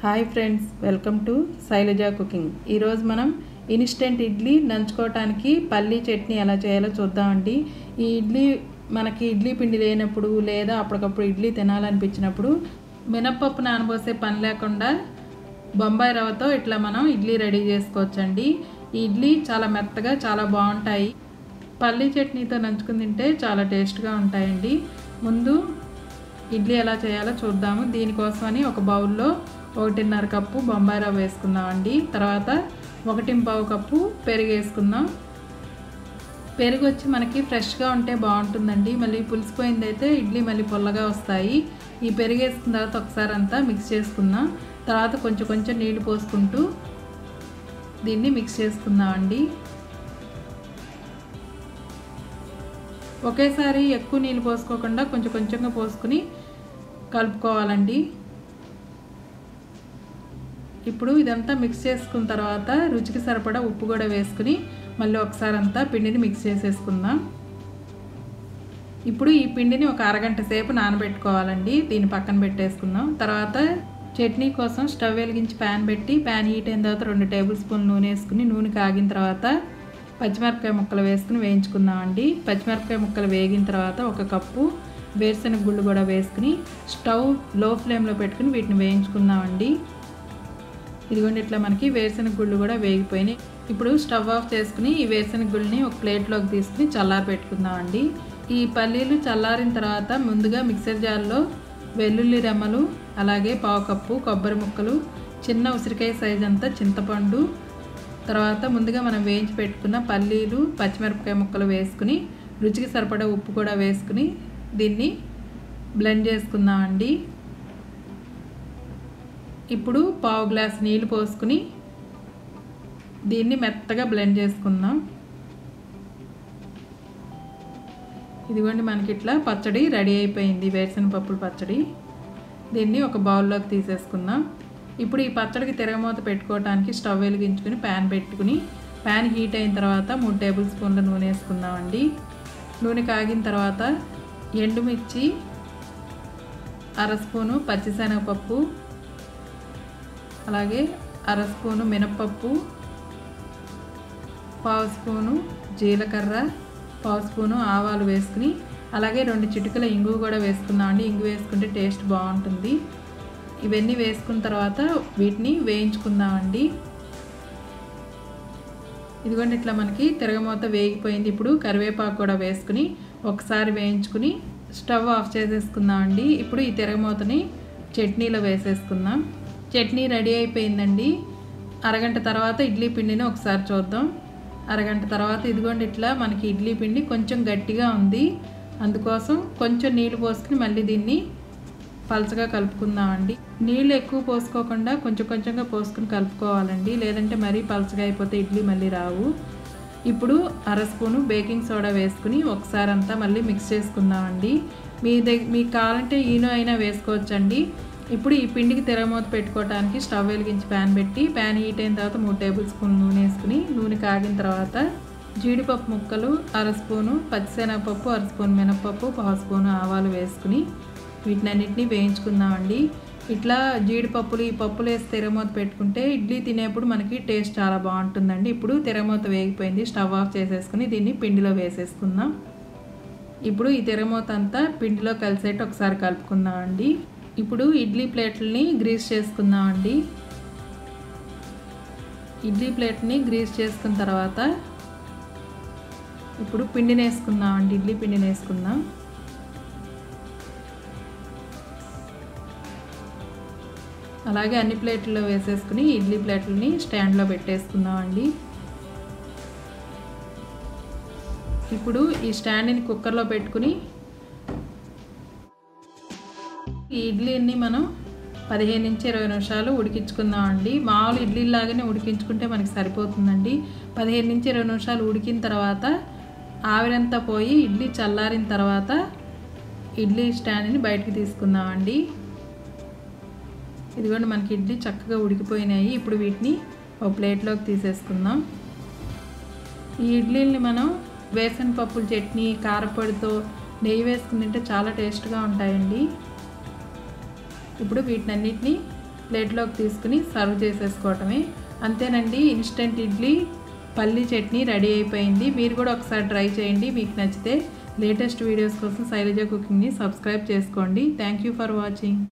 hi friends welcome to Shailaja cooking ఈరోజు మనం instant idli నంచుకోవటానికి పల్లీ చట్నీ ఎలా చేయాలో చూద్దామండి ఈ ఇడ్లీ మనకి ఇడ్లీ పిండి లేనప్పుడు లేదా అప్పటికప్పుడు ఇడ్లీ తినాలనిపించినప్పుడు మినప్పప్పు నానబోసే పని లేకుండా బొంబాయి రవ్వతో ఇట్లా మనం ఇడ్లీ రెడీ చేసుకోవచ్చండి ఈ ఇడ్లీ చాలా మెత్తగా చాలా బాగుంటాయి పల్లీ చట్నీతో నంచుకుని తింటే చాలా టేస్ట్గా ఉంటాయండి ముందు ఇడ్లీ ఎలా చేయాలో చూద్దాము దీనికోసమని ఒక బౌల్లో ఒకటిన్నర కప్పు బొంబాయి రవ్వ వేసుకుందామండి తర్వాత ఒకటి పావు కప్పు పెరుగు వేసుకుందాం పెరుగు వచ్చి మనకి ఫ్రెష్గా ఉంటే బాగుంటుందండి మళ్ళీ పులిసిపోయింది అయితే ఇడ్లీ మళ్ళీ పుల్లగా వస్తాయి ఈ పెరుగు వేసుకున్న తర్వాత ఒకసారి అంతా మిక్స్ చేసుకుందాం తర్వాత కొంచెం కొంచెం నీళ్లు పోసుకుంటూ దీన్ని మిక్స్ చేసుకుందామండి ఒకేసారి ఎక్కువ నీళ్ళు పోసుకోకుండా కొంచెం కొంచెంగా పోసుకుని కలుపుకోవాలండి ఇప్పుడు ఇదంతా మిక్స్ చేసుకున్న తర్వాత రుచికి సరిపడా ఉప్పు కూడా వేసుకుని మళ్ళీ ఒకసారి అంతా పిండిని మిక్స్ చేసేసుకుందాం ఇప్పుడు ఈ పిండిని ఒక అరగంట సేపు నానబెట్టుకోవాలండి దీన్ని పక్కన పెట్టేసుకుందాం తర్వాత చట్నీ కోసం స్టవ్ వెలిగించి ప్యాన్ పెట్టి ప్యాన్ హీట్ అయిన తర్వాత రెండు టేబుల్ స్పూన్ నూనె వేసుకుని నూనె కాగిన తర్వాత పచ్చిమిరపకాయ ముక్కలు వేసుకుని వేయించుకుందామండి పచ్చిమిరపకాయ ముక్కలు వేగిన తర్వాత ఒక కప్పు వేరుశనగ గుళ్ళు కూడా వేసుకుని స్టవ్ లో ఫ్లేమ్లో పెట్టుకుని వీటిని వేయించుకుందామండి ఇదిగోండి ఇట్లా మనకి వేరుశనగ గుళ్ళు కూడా వేగిపోయినాయి ఇప్పుడు స్టవ్ ఆఫ్ చేసుకుని ఈ వేరుశనగ గుళ్ళని ఒక ప్లేట్లోకి తీసుకుని చల్లారి పెట్టుకుందామండి ఈ పల్లీలు చల్లారిన తర్వాత ముందుగా మిక్సర్ జార్లో వెల్లుల్లి రెమ్మలు అలాగే పావు కప్పు కొబ్బరి ముక్కలు చిన్న ఉసిరికాయ సైజ్ అంతా చింతపండు తర్వాత ముందుగా మనం వేయించి పెట్టుకున్న పల్లీలు పచ్చిమిరపకాయ ముక్కలు వేసుకుని రుచికి సరిపడా ఉప్పు కూడా వేసుకుని దీన్ని బ్లెండ్ చేసుకుందామండి ఇప్పుడు పావు గ్లాస్ నీళ్ళు పోసుకుని దీన్ని మెత్తగా బ్లెండ్ చేసుకుందాం ఇదిగోండి మనకి ఇట్లా పచ్చడి రెడీ అయిపోయింది వేరుశనగ పప్పుల పచ్చడి దీన్ని ఒక బౌల్లోకి తీసేసుకుందాం ఇప్పుడు ఈ పచ్చడికి తిరగమూత పెట్టుకోవడానికి స్టవ్ వెలిగించుకుని ప్యాన్ పెట్టుకుని ప్యాన్ హీట్ అయిన తర్వాత మూడు టేబుల్ స్పూన్ల నూనె వేసుకుందామండి నూనె కాగిన తర్వాత ఎండుమిర్చి అర స్పూను పచ్చిశనగపప్పు అలాగే అర స్పూను మినప్పప్పు పావు స్పూను జీలకర్ర పావు స్పూను ఆవాలు వేసుకుని అలాగే రెండు చిటికల ఇంగు కూడా వేసుకుందామండి ఇంగు వేసుకుంటే టేస్ట్ బాగుంటుంది ఇవన్నీ వేసుకున్న తర్వాత వీటిని వేయించుకుందామండి ఇదిగోండి ఇట్లా మనకి తిరగమూత వేగిపోయింది ఇప్పుడు కరివేపాకు కూడా వేసుకుని ఒకసారి వేయించుకుని స్టవ్ ఆఫ్ చేసేసుకుందామండి ఇప్పుడు ఈ తిరగమూతని చట్నీలో వేసేసుకుందాం చట్నీ రెడీ అయిపోయిందండి అరగంట తర్వాత ఇడ్లీ పిండిని ఒకసారి చూద్దాం అరగంట తర్వాత ఇదిగోండి ఇట్లా మనకి ఇడ్లీ పిండి కొంచెం గట్టిగా ఉంది అందుకోసం కొంచెం నీళ్ళు పోసుకుని మళ్ళీ దీన్ని పలచగా కలుపుకుందామండి నీళ్ళు ఎక్కువ పోసుకోకుండా కొంచెం కొంచెంగా పోసుకుని కలుపుకోవాలండి లేదంటే మరీ పలచగా అయిపోతే ఇడ్లీ మళ్ళీ రావు ఇప్పుడు అర స్పూను బేకింగ్ సోడా వేసుకుని ఒకసారి అంతా మళ్ళీ మిక్స్ చేసుకుందామండి మీ దగ్గర మీకు కావాలంటే ఈనో అయినా వేసుకోవచ్చండి ఇప్పుడు ఈ పిండికి తెరమూత పెట్టుకోవడానికి స్టవ్ వెలిగించి ప్యాన్ పెట్టి ప్యాన్ హీట్ అయిన తర్వాత మూడు టేబుల్ స్పూన్ నూనె వేసుకుని నూనె కాగిన తర్వాత జీడిపప్పు ముక్కలు అర స్పూను పచ్చిశనగపప్పు అర స్పూన్ మినపప్పు పావు స్పూను ఆవాలు వేసుకుని వీటినన్నిటిని వేయించుకుందామండి ఇట్లా జీడిపప్పులు ఈ పప్పులు వేసి తెరమూత పెట్టుకుంటే ఇడ్లీ తినేప్పుడు మనకి టేస్ట్ చాలా బాగుంటుందండి ఇప్పుడు తెరమూత వేగిపోయింది స్టవ్ ఆఫ్ చేసేసుకుని దీన్ని పిండిలో వేసేసుకుందాం ఇప్పుడు ఈ తెరమూత అంతా పిండిలో కలిసేట్టు ఒకసారి కలుపుకుందామండి ఇప్పుడు ఇడ్లీ ప్లేట్లని గ్రీస్ చేసుకుందామండి ఇడ్లీ ప్లేట్ని గ్రీస్ చేసుకున్న తర్వాత ఇప్పుడు పిండిని వేసుకుందామండి ఇడ్లీ పిండిని వేసుకుందాం అలాగే అన్ని ప్లేట్లలో వేసేసుకుని ఇడ్లీ ప్లేట్లని స్టాండ్లో పెట్టేసుకుందామండి ఇప్పుడు ఈ స్టాండ్ని కుక్కర్లో పెట్టుకుని ఈ ఇడ్లీని మనం పదిహేను నుంచి ఇరవై నిమిషాలు ఉడికించుకుందామండి మామూలు ఇడ్లీలాగానే ఉడికించుకుంటే మనకి సరిపోతుందండి పదిహేను నుంచి ఇరవై నిమిషాలు ఉడికిన తర్వాత ఆవిరంతా పోయి ఇడ్లీ చల్లారిన తర్వాత ఇడ్లీ స్టాండ్ని బయటకు తీసుకుందామండి ఇదిగోండి మనకి ఇడ్లీ చక్కగా ఉడికిపోయినాయి ఇప్పుడు వీటిని ఒక ప్లేట్లోకి తీసేసుకుందాం ఈ ఇడ్లీని మనం వేసిన పప్పుల చట్నీ కారపొడితో నెయ్యి వేసుకుని తింటే చాలా టేస్ట్గా ఉంటాయండి ఇప్పుడు వీటినన్నిటిని ప్లేట్లోకి తీసుకుని సర్వ్ చేసేసుకోవటమే అంతేనండి ఇన్స్టెంట్ ఇడ్లీ పల్లి చట్నీ రెడీ అయిపోయింది మీరు కూడా ఒకసారి ట్రై చేయండి మీకు నచ్చితే లేటెస్ట్ వీడియోస్ కోసం శైలజ కుకింగ్ని సబ్స్క్రైబ్ చేసుకోండి థ్యాంక్ యూ ఫర్ వాచింగ్